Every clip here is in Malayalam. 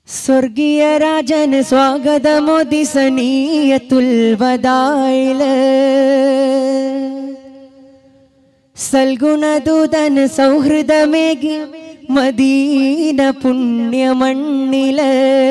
സ്വർഗീയ രാജന് സ്വാഗതമോദി സനീയത്തുൽ വദായില് സൽഗുണദൂതന് സൗഹൃദമേകി മദീന പുണ്യമണ്ണില്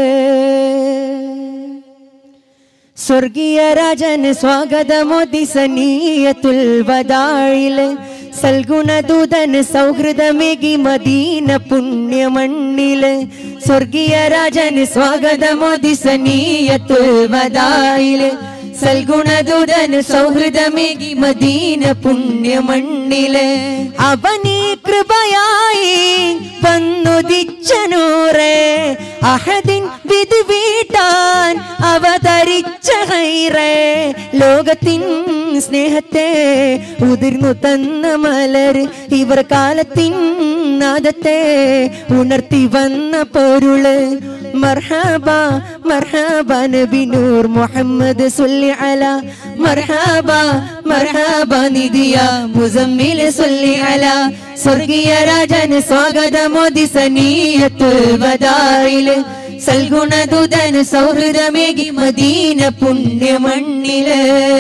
സ്വർഗീയ രാജന് സ്വാഗതമോദി സനീയത്തുൽ വദായില് സൽഗുണദൂതന് സൗഹൃദമേകി മദീന പുണ്യമണ്ണില് സ്വർഗീയ രാജന് സ്വാഗതമോദി സനീയത്തുൽ വദായില് സൽഗുണദൂതന് സൗഹൃദമേകി മദീന പുണ്യമണ്ണില് അവനീ കൃപയായി വന്നുദിച്ച നൂറേ അഹദിൻ വിധി വീട്ടാൻ അവതരിച്ച ഹൈറേ ലോകത്തിൻ സ്നേഹത്തെ ഉതിർന്നു തന്ന മലർ ഇവർ കാലത്തിൻ നാദത്തെ ഉണർത്തി വന്ന പൊരുള് മർഹബ മർഹബ നബി നൂർ മുഹമ്മദ് സുല്ലി അല മർഹബ മർഹബ നിദിയ മുസമ്മിൽ സുല്ലി അല സ്വർഗീയ രാജന് സ്വാഗതമോദി സനീയത്തുൽ വദായില് സൽഗുണദൂതന് സൗഹൃദമേകി മദീന പുണ്യമണ്ണില്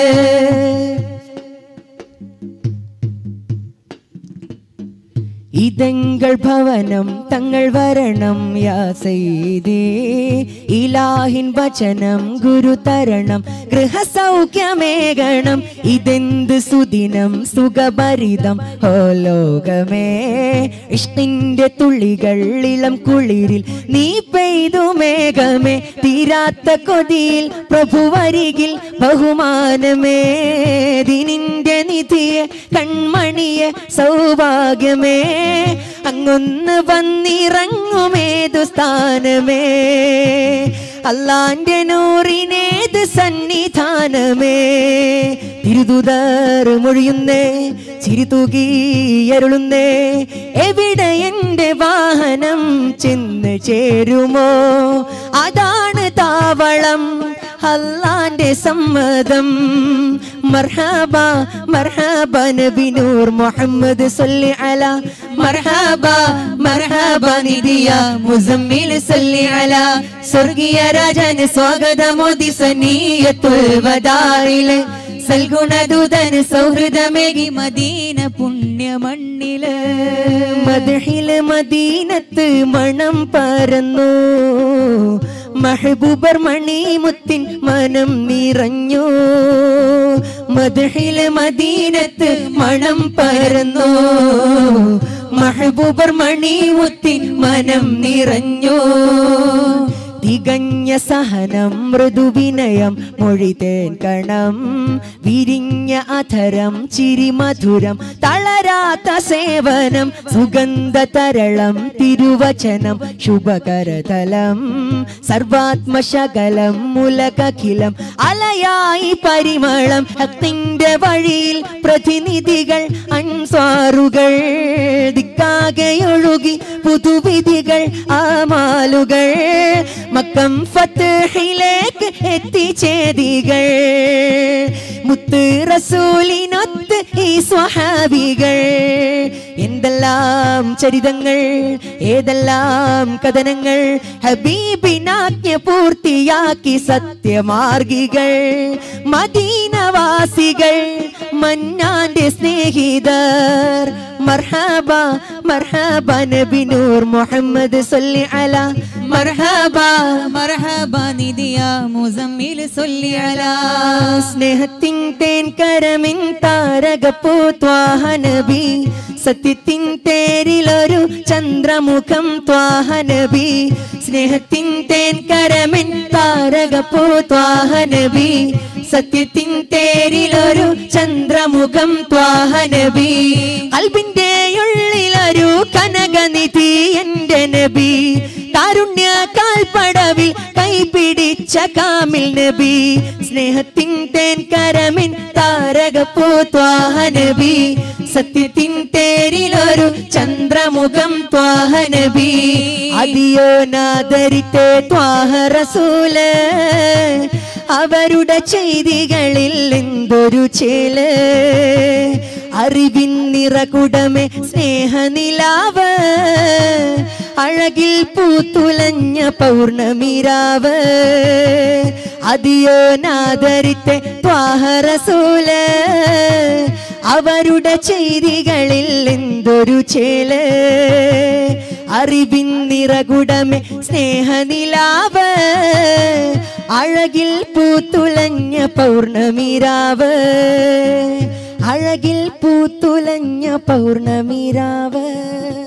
ഇതങ്ങൾ ഭവനം തങ്ങൾ വരണം യാ സൈദേ ഇലാഹിൻ വചനം ഗുരു തരണം ഗൃഹസൗഖ്യമേകണം ഇതെന്ത് സുദിനം സുഖഭരിതം ഹോ ലോകമേ ഇഷ്ടിന്റെ തുള്ളികൾ ഇളം കുളിരിൽ നീ പെയ്തു മേഘമേ തീരാത്ത കൊതിയിൽ പ്രഭുവരികിൽ ബഹുമാനമേ ദിനിന്റെ നിധിയെ കൺമണിയെ സൗഭാഗ്യമേ അങ്ങൊന്ന് വന്നിറങ്ങുമേതു സ്ഥാനമേ അല്ലാന്റെ നൂറിനേത് സന്നിധാനമേ തിരുതുതർ മൊഴിയുന്നേ ചിരിതൂകിയരുളുന്നേ എവിടെ എന്റെ വാഹനം ചെന്ന് ചേരുമോ അതാണ് താവളം അല്ലാന്റെ സമ്മതം മർഹബ മർഹബ നബി നൂർ മുഹമ്മദ് സല്ലി അല മർഹബ മർഹബ നിദിയ മുസമ്മിൽ സല്ലി അല സ്വർഗീയ രാജന് സ്വാഗതമോദി സനീയത്തുൽ വദായില് സൽഗുണദൂതന് സൗഹൃദമേകി മദീന പുണ്യമണ്ണില് മദഹില് മദീനത്ത് മണം പരന്നു മഹബൂബർ മണിമുത്തിൻ മനം നിറഞ്ഞു മദഹില് മദീനത്ത് മണം പരന്നു മഹബൂബർ മണിമുത്തിൻ മനം നിറഞ്ഞു തികഞ്ഞ സഹനം മൃദുവിനയം മൊഴിതേൻ കണം വിരിഞ്ഞ അധരം ചിരി മധുരം തളരാത്ത സേവനം സുഗന്ധ തരളം തിരുവചനം ശുഭകരതലം സർവാത്മശകലം മുലകഖിലം അലയായി പരിമളം ഭക്തിന്റെ വഴിയിൽ പ്രതിനിധികൾ അൻസ്വാറുകൾ ദിക്കാകെയൊഴുകി പുതുവിധികൾ ആമാലുകൾ മക്കം ഫത്തഹിലേക്ക് എത്തിച്ചേദികൾ മുത്ത് റസൂലിനൊത്ത് ഈ സ്വഹാബികൾ എന്തെല്ലാം ചരിതങ്ങൾ ഏതെല്ലാം കഥനങ്ങൾ ഹബീബിനാജ്ഞ പൂർത്തിയാക്കി സത്യമാർഗികൾ മദീനവാസികൾ മന്നാന്റെ സ്നേഹിതർ മർഹബ മർഹബ നബി നൂർ മുഹമ്മദ് സല്ലി അല മർഹബ മർഹബ നിദിയ മുസമ്മിൽ സൊല്ലി അല സ്നേഹത്തിൻ തേൻ കരമിൻ താരകപ്പൂ ത്വാഹ നബി സത്യത്തിൻ തേരിലൊരു ചന്ദ്രമുഖം ത്വാഹ നബി സ്നേഹത്തിൻ തേൻ കരമിൻ താരകപ്പൂ ത്വാഹ നബി സത്യത്തിൻ തേരിലൊരു ചന്ദ്രമുഖം ത്വാഹ നബി കൽബിന്റെ ഉള്ളിലൊരു കനകനിധി എന്റെ നബി കാരുണ്യ കാൽപ്പടവിൽ കൈപിടിച്ച കാമിൽ നബി സ്നേഹത്തിൻ തേൻ കരമിൻ താരകപ്പൂ ത്വാഹ നബി സത്യത്തിൻ തേരിലൊരു ചന്ദ്രമുഖം ത്വാഹ നബി അതിയോ നാദരിത്തെ ത്വാഹ റസൂല് അവരുടെ ചെയ്തികളിൽ എന്തൊരു ചേല് അറിവിൻ നിറകുടമേ സ്നേഹനിലാവ് അഴ അഴകിൽ പൂത്തുലഞ്ഞ പൗർണമിരാവ് അതിയോ നാദരിത്തെ ത്വാഹറസൂല് അവരുടെ ചെയ്തികളിൽ എന്തൊരു ചേല് അറിവിൻ നിറകുടമേ സ്നേഹനിലാവ് അഴകിൽ പൂത്തുലഞ്ഞ പൗർണമിരാവ് അഴകിൽ പൂത്തുലഞ്ഞ പൗർണമിരാവ്